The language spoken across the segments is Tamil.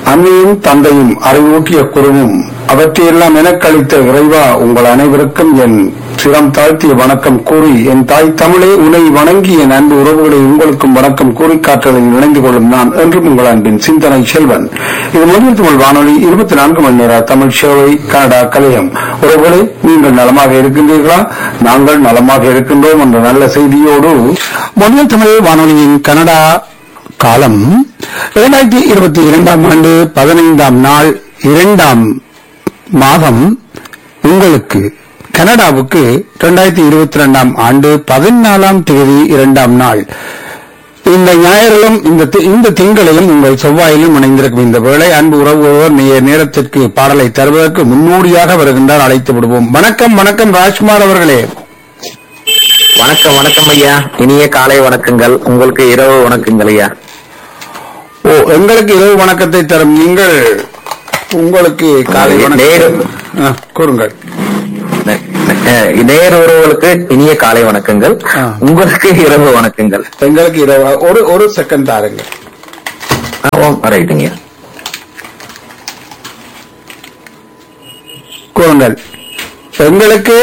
அன்னையும் தந்தையும் அறிவூட்டிய குருவும் அவற்றையெல்லாம் எனக்களித்த இறைவா உங்கள் அனைவருக்கும் என் சிரம் தாழ்த்திய வணக்கம் கூறி என் தாய் தமிழே உனை வணங்கி என் அன்பு உறவுகளை உங்களுக்கும் வணக்கம் கூறி காற்றலில் இணைந்து கொள்ளும் நான் என்றும் உங்கள் அன்பின் சிந்தனை செல்வன் இது மொழியில் தமிழ் வானொலி இருபத்தி நான்கு மணி நேர தமிழ் சேவை கனடா கலையம் உறவுகளே நீங்கள் நலமாக இருக்கின்றீர்களா நாங்கள் நலமாக இருக்கின்றோம் என்ற நல்ல செய்தியோடு மொழியில் தமிழ் வானொலியின் கனடா காலம் இரண்டாயிரத்தி இருபத்தி இரண்டாம் ஆண்டு பதினைந்தாம் நாள் இரண்டாம் மாதம் உங்களுக்கு கனடாவுக்கு இரண்டாயிரத்தி இருபத்தி இரண்டாம் ஆண்டு பதினாலாம் தேதி இரண்டாம் நாள் இந்த ஞாயிறிலும் இந்த தி- இந்த திங்களிலும் உங்கள் செவ்வாயிலும் இணைந்திருக்கும் இந்த வேளை அன்பு உறவுவர் நேய நேரத்திற்கு பாடலை தருவதற்கு முன்னோடியாக வருகின்றார் அழைத்து விடுவோம் வணக்கம் வணக்கம் ராஜ்குமார் அவர்களே வணக்கம் வணக்கம் ஐயா இனிய காலை வணக்கங்கள் உங்களுக்கு இரவு வணக்கங்கள் ஐயா ஓ எங்களுக்கு இரவு வணக்கத்தை தரும் நீங்கள் உங்களுக்கு காலை வணக்கம் நேரு. ஆ, கூறுங்கள் நே- நே- நேர் உறவுகளுக்கு இனிய காலை வணக்கங்கள் ஆ. உங்களுக்கு இரவு வணக்கங்கள் எங்களுக்கு இரவு ஒரு ஒரு செகண்ட் தாருங்க ஆமாம் ரைட்டுங்க கூறுங்கள் எங்களுக்கு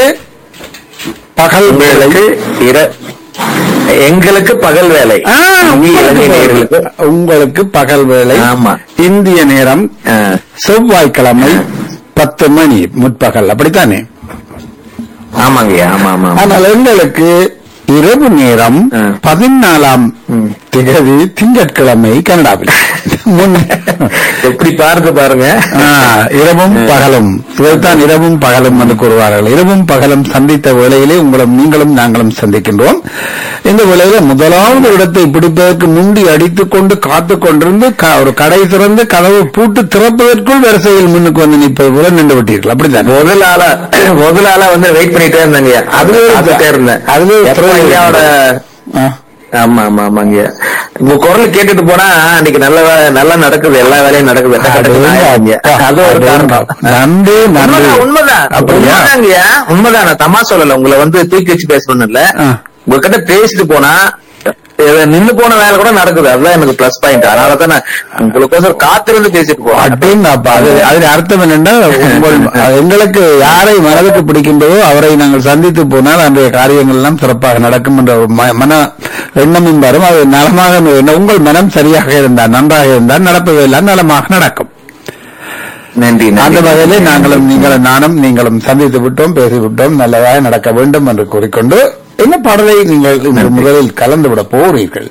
பகல் வேளை உங்களுக்கு இர எங்களுக்கு பகல் வேலை ஆ, இந்திய இலங்கை நேயர்களுக்கு உங்களுக்கு பகல் வேளை ஆமா. இந்திய நேரம் ஆ, செவ்வாய்க்கிழமை பத்து மணி முற்பகல் அப்படித்தானே ஆமாங்கய்யா ஆமா ஆமா ஆமா. ஆனால் எங்களுக்கு இரவு நேரம் ஆ. பதினாலாம் ம். திகதி திங்கட்கிழமை கனடாவில் முன் எப்படி பாருங்க பாருங்க ஆ, இரவும் பகலும் இதைத்தான் இரவும் பகலும் என்று கூறுவார்கள் இரவும் பகலும் சந்தித்த வேளையிலே உங்களும் நீங்களும் நாங்களும் சந்திக்கின்றோம் இந்த வேளையில முதலாவது இடத்தை பிடிப்பதற்கு முண்டி அடித்துக் கொண்டு காத்துக் கொண்டிருந்து க- ஒரு கடை திறந்து கதவு பூட்டு திறப்பதற்குள் வரிசையில் முன்னுக்கு வந்து நிற்பது போல நின்று விட்டீர்கள் அப்படித்தான் முதலாள முதலாள வந்து வெயிட் பண்ணிட்டே இருந்தாங்க அதுவே அதுவே இருந்தேன் அதுவே எப்ப ஐயாவோட ஆ. ஆமா ஆமா ஆமாங்க உங்க குரல் கேட்டுட்டு போனா அன்னைக்கு நல்ல வே- நல்லா நடக்குது எல்லா வேலையும் நடக்குது டக்கு டக்குன்னு ஆயிடுங்க. அது ஒரு காரணம் நன்றி நன்றி உண்மைதான், உண்மைதான் அப்படியா உண்மைதாங்கய்யா உண்மைதான் நான் தமா சொல்லல உங்களை வந்து தூக்கி வச்சு பேசணும்னு இல்ல ஆ. உங்ககிட்ட பேசிட்டு போனா இது நின்னு போன வேலை கூட நடக்குது அதுதான் எனக்கு பிளஸ் பாயிண்ட் அதனாலதான் நான் உங்களுக்கோசரம் காத்திருந்து பேசிட்டு போறேன் அப்படின்னாப்பா அது அதில் அர்த்தம் என்னென்னா உங்கள் எங்களுக்கு யாரை மனதுக்கு பிடிக்கின்றதோ அவரை நாங்கள் சந்தித்து போனால் அன்றைய காரியங்கள் எல்லாம் சிறப்பாக நடக்கும் என்ற ஒரு ம- மன எண்ணமும் வரும் அது நலமாக என்ன- உங்கள் மனம் சரியாக இருந்தால் நன்றாக இருந்தால் நடப்பதெல்லாம் நலமாக நடக்கும் நன்றி அந்த நன்றி வகையிலே நாங்களும் நீங்களும் நானும் நீங்களும் சந்தித்து விட்டோம் பேசிவிட்டோம் நல்லதாக நடக்க வேண்டும் என்று கூறிக்கொண்டு என்ன பாடலை நீங்கள் இன்று முதலில் கலந்துவிட போகிறீர்கள்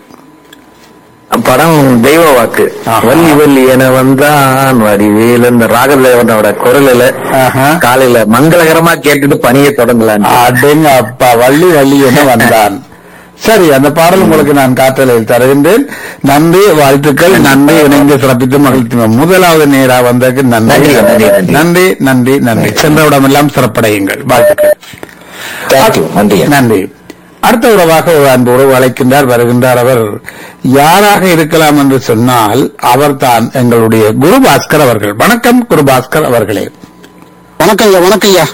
படம் தெய்வ வாக்கு ஆஹா. வள்ளி வள்ளி என வந்தான் வடிவேல் இந்த ராகதேவனோட குரலில ஆஹா. காலையில மங்களகரமா கேட்டுட்டு பணியை தொடங்கலாம் அடேங்க அப்பா வள்ளி வள்ளி என வந்தான் சரி அந்த பாடல் உங்களுக்கு நான் காற்றலையில் தருகின்றேன் நன்றி வாழ்த்துக்கள் நன்றி இணைந்து சிறப்பித்து மகிழ்ச்சி முதலாவது நேரா வந்ததுக்கு நன்றி நன்றி, நன்றி, நன்றி. நன்றி நன்றி நன்றி சென்றவிடமெல்லாம் சிறப்படையுங்கள் வாழ்த்துக்கள் தேங்க்யூ நன்றி நன்றி அடுத்த உறவாக ஒரு அன்பு உறவு அழைக்கின்றார் வருகின்றார் அவர் யாராக இருக்கலாம் என்று சொன்னால் அவர்தான் எங்களுடைய குரு பாஸ்கர் அவர்கள் வணக்கம் குரு பாஸ்கர் அவர்களே வணக்கம் ஐயா வணக்கம் ஐயா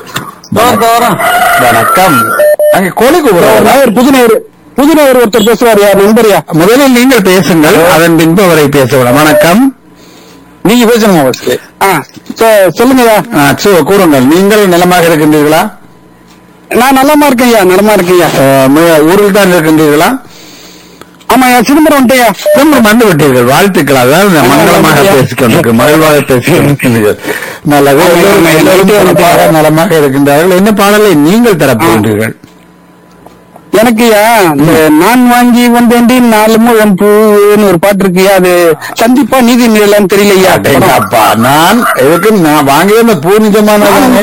வணக்கம் அங்கே கோழிக்கு உறவு ஒரு புதுநேர் புதுநேர் ஒருத்தர் பேசுவார் யார் நண்பரியா முதலில் நீங்கள் பேசுங்கள் அதன் பின்பு அவரை பேசவிடும் வணக்கம் நீங்க பேசணுமா ஃபர்ஸ்ட் ஆ சொ- சொல்லுங்கய்யா ஆ, சோ, கூறுங்கள் நீங்கள் நலமாக இருக்கின்றீர்களா நான் நலமா இருக்கேன் ஐயா நலமா இருக்கேன் ஐயா ஆ, மு- ஊரில் தான் இருக்கின்றீர்களா ஆமா ஐயா சிதம்பரம் வந்துட்டேயா திரும்ப வந்து விட்டீர்கள் வாழ்த்துக்கள் அதாவது மங்களமாக பேசிக்கொண்டிருக்கு மகிழ்வாக பேசிக்கொண்டிருக்கிறீர்கள் நல்லது எல்லோரும் எல்லோரும் சிறப்பாக நலமாக இருக்கின்றார்கள் என்ன பாடலை நீங்கள் தரப்போகின்றீர்கள் எனக்கு ஐயா இந்த நான் வாங்கி வந்தேண்டி நாலு முழம் பூன்னு ஒரு பாட்டு இருக்குயா அது சந்திப்பா நீதி நிலையான்னு தெரியலையா அப்பா நான் எதுக்கு நான் வாங்கியிருந்த பூ நிஜமானதானே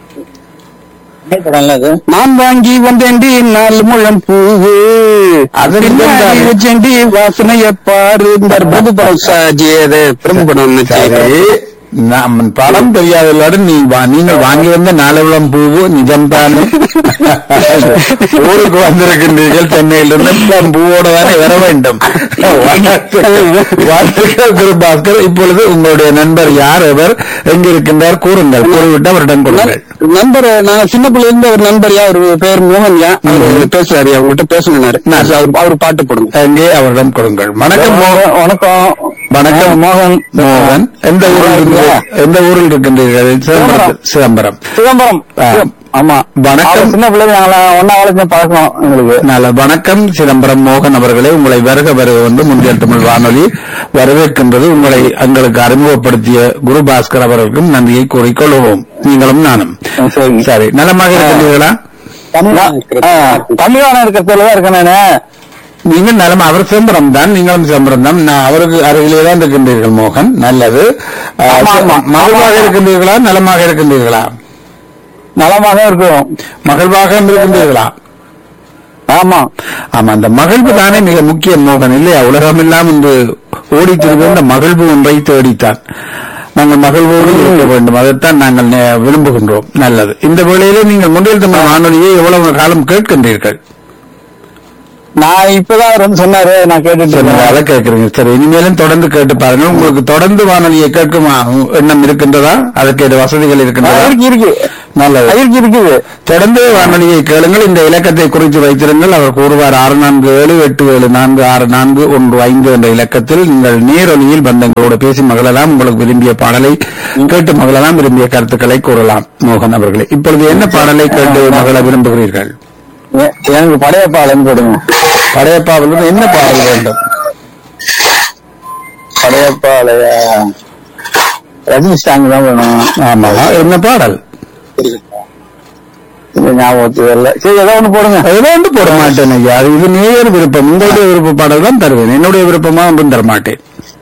நான் வாங்கி வந்தேண்டி நாலு முழம் பூவு அது பின்னாடி நிஜம்தானே. வச்சேண்டி வாசனைய பாரு இந்த பிரபு பாசாஜி அது பிரபு படம் சரி நாம் படம் தெரியாதவர்களோடு நீ வா- நீங்கள் வாங்கி வந்த நாலவளம் பூவு நிஜம்தானே ஊருக்கு வந்திருக்கின்றீர்கள் சென்னையிலிருந்து எல்லாம் பூவோட தானே வர வேண்டும் வாழ்த்துக்கள் குரு பாஸ்கர் இப்பொழுது உங்களுடைய நண்பர் யார் அவர் எங்கிருக்கின்றார் கூறுங்கள் கூறிவிட்டு அவரிடம் கொடுங்கள் நண்பர் நான் சின்ன பிள்ளைல இருந்து ஒரு நண்பர் யா அவர் பேர் மோகன்யா அவர் பேசுறாரு அவங்ககிட்ட பேசணும்னாரு அவர் அவர் பாட்டு போடுங்க அங்கே அவரிடம் கொடுங்கள் வணக்கம் மோ- வணக்கம் வணக்கம் மோகன் மோகன் எந்த ஊரில் இருந்து எந்த ஊரில் இருக்கின்றீர்கள் சிதம்பரம் சிதம்பரம் சிதம்பரம் ஆ. ஆமா வணக்கம். அவர் சின்ன பிள்ளைங்க நாங்கள ஒன்னா வளர்த்து பழக்கம் எங்களுக்கு நல்ல வணக்கம் சிதம்பரம் மோகன் அவர்களே உங்களை வருக வருக வந்து முந்தியல் தமிழ் வானொலி வரவேற்கின்றது உங்களை எங்களுக்கு அறிமுகப்படுத்திய குரு பாஸ்கர் அவர்களுக்கும் நன்றியை கூறிக்கொள்வோம் நீங்களும் நானும் ஆ, சரி. சரி நலமாக இருக்கின்றீர்களா தமிழ்வான இருக்கிறதுல தான் இருக்கேன் நானு நீங்கள் நலம் அவர் சிதம்பரம் தான் நீங்களும் சிதம்பரம் தான் நான் அவருக்கு அருகிலே தான் இருக்கின்றீர்கள் மோகன் நல்லது ஆ, ஆமா, ஆமா. மகிழ்வாக இருக்கின்றீர்களா நலமாக இருக்கின்றீர்களா நலமாக இருக்கிறோம் மகிழ்வாக இருக்கின்றீர்களா ஆமா ஆமா அந்த மகிழ்வு தானே மிக முக்கியம் மோகன் இல்லையா உலகமெல்லாம் இன்று ஓடித்திருந்த அந்த மகிழ்வு ஒன்றை தேடித்தான் நாங்கள் மகிழ்வோடு இருக்க வேண்டும் அதைத்தான் நாங்கள் நே- விரும்புகின்றோம் நல்லது இந்த வேளையிலே நீங்கள் முன்னில் தமிழ் வானொலியை எவ்வளவு காலம் கேட்கின்றீர்கள் நான் இப்பதான் அவர் வந்து சொன்னாரு நான் கேட்டுட்டு சரி, இருக்கேன் அதை கேட்கிறீங்க சரி இனிமேலும் தொடர்ந்து கேட்டு பாருங்க உங்களுக்கு தொடர்ந்து வானொலியை கேட்கும் ஆ, எண்ணம் இருக்கின்றதா அதுக்கு ஏது வசதிகள் ஆ, இருக்கின்றதா இருக்கு இருக்கு நல்லது இருக்கு இருக்குது தொடர்ந்து வானொலியை கேளுங்கள் இந்த இலக்கத்தை குறித்து வைத்திருங்கள் அவர் கூறுவார் ஆறு நான்கு ஏழு எட்டு ஏழு நான்கு ஆறு நான்கு ஒன்று ஐந்து என்ற இலக்கத்தில் நீங்கள் நேரொலியில் வந்தங்களோடு பேசி மகளெல்லாம் உங்களுக்கு விரும்பிய பாடலை கேட்டு மகளெல்லாம் விரும்பிய கருத்துக்களை கூறலாம் மோகன் அவர்களே இப்பொழுது என்ன பாடலை கேட்டு மகள விரும்புகிறீர்கள் எ- எனக்கு படையப்பாளன்னு போடுங்க படையப்பாவில் என்ன பாடல் வேண்டும் படையப்பாளைய ரஜினி சாங் தான் வேணும் ஆமா என்ன பாடல் இந்த ஞாபகத்துக்கு வரல சரி ஏதோ ஒண்ணு போடுங்க ஏதோ ஒன்று போட மாட்டேன் ஐயா அது இது நேர் விருப்பம் உங்களுடைய விருப்ப பாடல் தான் தருவேன் என்னுடைய விருப்பமா ஒன்றும் தர மாட்டேன்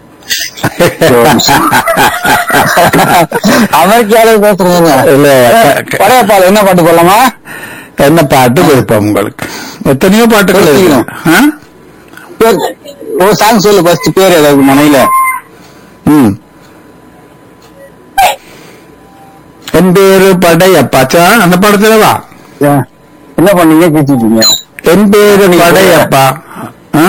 அமெரிக்கால பேசுறீங்க இல்ல, க- க- படையப்பாள என்ன பாட்டு போடலாமா என்ன பாட்டு விருப்பம் உங்களுக்கு எத்தனையோ பாட்டுகள் இருக்கு. ஆ? பேர் ஒரு சாங் சொல்லு ஃபர்ஸ்ட் பேர் ஏதாவது மனையில ம். என் பேரு படையப்பாச்சா அந்த படத்துல வா என்ன பண்ணீங்க பேசிட்டீங்க என் பேரு படையப்பா ஆ?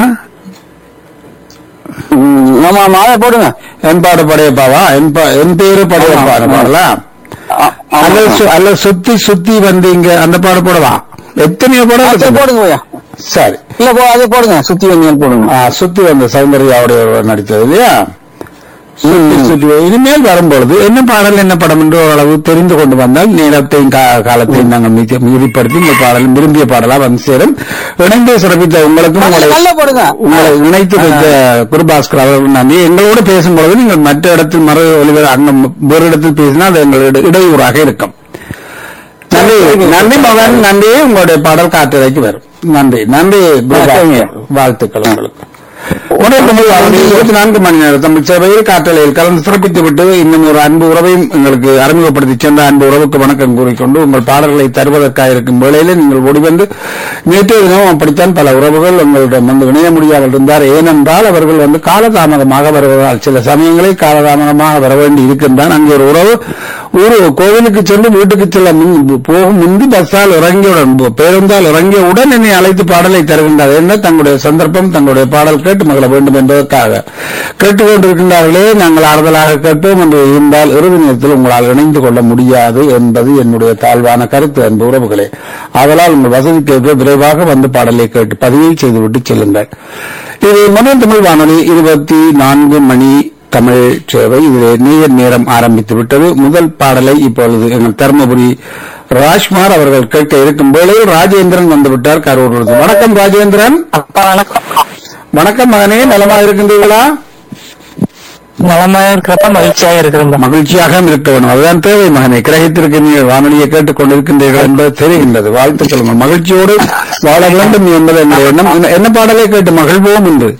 ம், ஆமா ஆமா அதை போடுங்க என் பாடு படையப்பாவா என் பா- என் பேரு படையப்பா அந்த ஆமா. பாடலா ஆ, ஆமா. அல்ல சு- அல்ல சுத்தி சுத்தி வந்தீங்க அந்த பாடு போடவா எத்தனையோ ஆ, சரி, படம் போடுங்க ஐயா சரி இல்ல போ அதை போடுங்க சுத்தி வந்தீங்கன்னு போடுங்க ஆ, சுத்தி வந்த சௌந்தர்யாவுடைய ஒருவர் நடித்தது இல்லையா சுத்தி சுத்தி வ- இனிமேல் வரும்பொழுது என்ன பாடல் என்ன படம் என்று ஓரளவு தெரிந்து கொண்டு வந்தால் நேரத்தையும் கா- காலத்தையும் நாங்கள் மீதி- மீதிப்படுத்தி இந்த பாடல் விரும்பிய பாடலா வந்து சேரும் இணைந்து சிறப்பித்த உங்களுக்கும் உங்களை நல்லா போடுங்க உங்களை இணைத்து வைத்த குருபாஸ்கர் அவர்கள் நன்றி எங்களோடு பேசும்பொழுது நீங்கள் மற்ற இடத்தில் மறு ஒளிவர் அங்கம் வேறு இடத்தில் பேசினால் அது எங்களுக்கு இடையூறாக இருக்கும் நன்றி நன்றி மகன் நன்றி உங்களுடைய பாடல் காட்டுரைக்கு வரும் நன்றி நன்றி குருபாஸ்கர். வாழ்த்துக்கள் உங்களுக்கு உடனே தமிழ் வானொலி இருபத்தி நான்கு மணி நேரம் தமிழ் சேவையில் காற்றலையில் கலந்து சிறப்பித்து விட்டு இன்னும் ஒரு அன்பு உறவையும் எங்களுக்கு அறிமுகப்படுத்தி சென்ற அன்பு உறவுக்கு வணக்கம் கூறிக்கொண்டு உங்கள் பாடல்களை தருவதற்காக இருக்கும் வேளையில் நீங்கள் ஓடிவந்து நேற்றைய தினம் அப்படித்தான் பல உறவுகள் உங்களிடம் வந்து இணைய முடியாமல் இருந்தார் ஏனென்றால் அவர்கள் வந்து காலதாமதமாக வருவதால் சில சமயங்களில் காலதாமதமாக வர வேண்டி இருக்கின்றான் அங்கே ஒரு உறவு ஒரு கோவிலுக்கு சென்று வீட்டுக்கு செல்ல முன் போகும் முன்பு பஸ்ஸால் இறங்கியவுடன் பேருந்தால் இறங்கியவுடன் என்னை அழைத்து பாடலை தருகின்றார் என்ன தங்களுடைய சந்தர்ப்பம் தங்களுடைய பாடல் கேட்டு மகள வேண்டும் என்பதற்காக கேட்டுக்கொண்டிருக்கின்றார்களே நாங்கள் ஆறுதலாக கேட்போம் என்று இருந்தால் இறுதி நேரத்தில் உங்களால் இணைந்து கொள்ள முடியாது என்பது என்னுடைய தாழ்வான கருத்து அன்பு உறவுகளே ஆதலால் உங்கள் வசதிக்கு விரைவாக வந்து பாடலை கேட்டு பதிவை செய்துவிட்டு செல்லுங்கள் இது மனோ தமிழ் வானொலி இருபத்தி நான்கு மணி தமிழ் சேவை இதில் நேர் நேரம் ஆரம்பித்து விட்டது முதல் பாடலை இப்பொழுது எங்கள் தருமபுரி ராஜ்குமார் அவர்கள் கேட்க இருக்கும் வேளையில் ராஜேந்திரன் வந்துவிட்டார் கரூர் வணக்கம் ராஜேந்திரன் அப்பா வணக்கம் வணக்கம் மகனே நலமா இருக்கின்றீர்களா நலமா இருக்கிறப்ப மகிழ்ச்சியாக இருக்கிறேன் மகிழ்ச்சியாக இருக்க வேண்டும் அதுதான் தேவை மகனை கிரகித்திருக்கிறீர்கள் வானொலியை கேட்டுக் கொண்டிருக்கின்றீர்கள் என்பது தெரிகின்றது வாழ்த்துக்கள் உங்கள் மகிழ்ச்சியோடு வாழ வேண்டும் என்பது என்னுடைய எண்ணம் என்ன- என்ன பாடலை கேட்டு மகிழ்வோம் என்று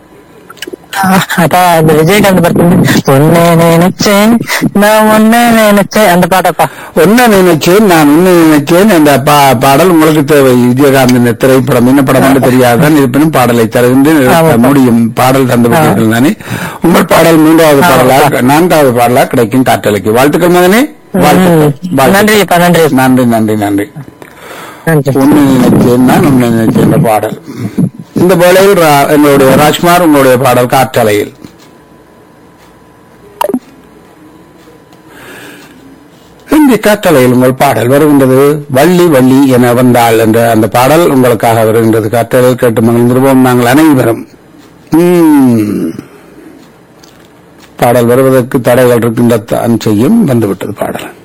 அப்பா இந்த விஜயகாந்த் படத்துல ஒன்ன நினைச்சேன் நான் ஒன்ன நினைச்சேன் அந்த பாட்டப்பா என்ன நினைச்சேன் நான் உன்னை நினைச்சேன் என்ற பா- பாடல் உங்களுக்கு தேவை விஜயகாந்தின் திரைப்படம் என்ன படம் என்று தெரியாதுதான் இருப்பினும் பாடலை தருகின்றேன் ஆமாப்பா. முடியும் பாடல் தந்து விட்டீர்கள் தானே உங்கள் பாடல் மூன்றாவது பாடலா நான்காவது பாடலா கிடைக்கும் காற்றலைக்கு வாழ்த்துக்கள் மகனே வாழ்த்துக்கள். வாழ்த்துக்கள். நன்றிப்பா நன்றி நன்றி நன்றி நன்றி நன்றி உன்னை நினைச்சேன் நான் உன்னை நினைச்சேன் என்ற பாடல் இந்த வேளையில் ரா- எங்களுடைய ராஜ்குமார் உங்களுடைய பாடல் காற்றலையில் இந்தி காற்றலையில் உங்கள் பாடல் வருகின்றது வள்ளி வள்ளி என வந்தாள் என்ற அந்த பாடல் உங்களுக்காக வருகின்றது காற்றலையில் கேட்டு மகிழ்ந்திருவோம் நாங்கள் அனைவரும் உம். பாடல் வருவதற்கு தடைகள் இருக்கின்ற தான் செய்யும் வந்துவிட்டது பாடல்